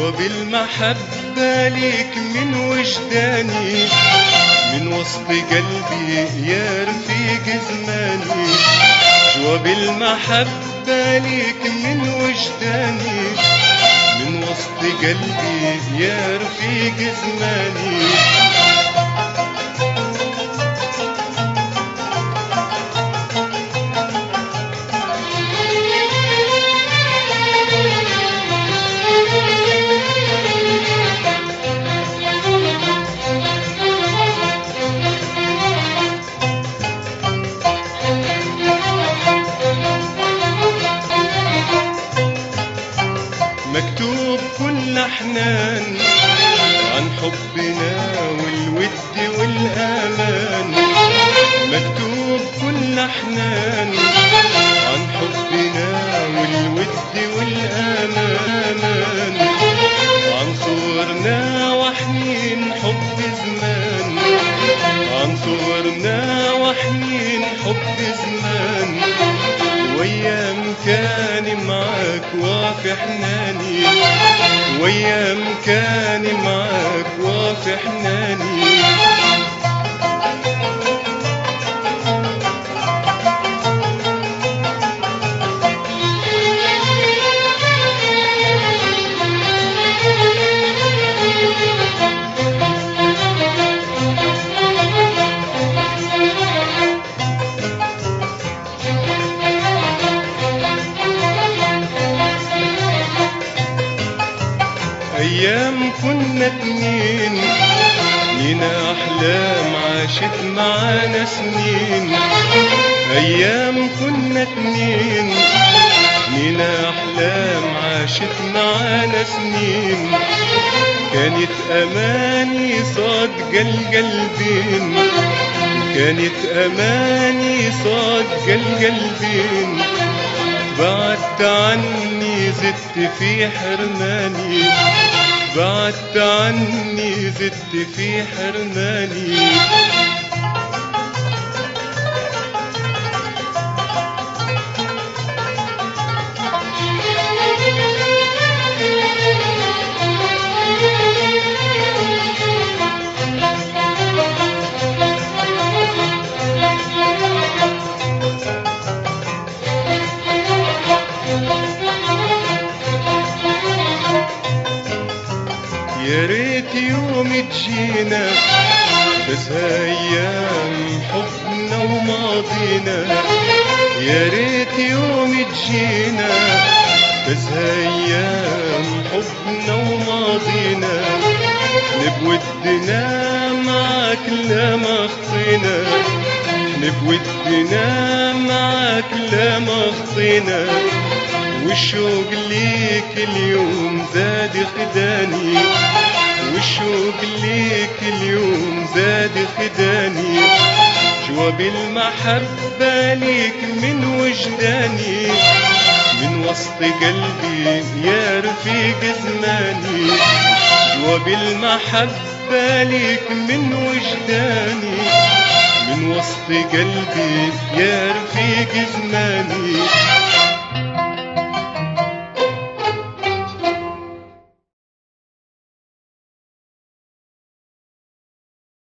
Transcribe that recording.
جواب المحبة ليك من وجداني من وسط قلبي يا رفيق زماني جواب المحبة ليك من وجداني من وسط قلبي يا رفيق زماني مكتوب كل حنان عن حبنا والود والأمان مكتوب كل حنان عن حبنا والود والأمان عن صورنا وحنين حب زمان عن صورنا وحنين حب زمان وايام كان معاك وافي حناني وايام كان معاك وافي حناني ايام كنا اتنين لينا احلام عاشت معانا سنين ايام كنا اتنين لينا احلام عاشت معانا سنين كانت اماني صادقة القلبين كانت اماني صادقة القلبين بعدت عني زدت في حرماني بعدت عني زدت في حرماني يا ريت يوم تجينا بس ايام حبنا وماضينا يا ريت يوم تجينا بس ايام حبنا وماضينا نبودنا معاك لا ما خطينا نبودنا معاك لا ما خطينا والشوق ليك اليوم زاد خداني والشوق ليك اليوم زاد خداني جواب المحبة ليك من وجداني من وسط قلبي يا رفيق زماني جواب المحبة ليك من وجداني من وسط قلبي يا رفيق زماني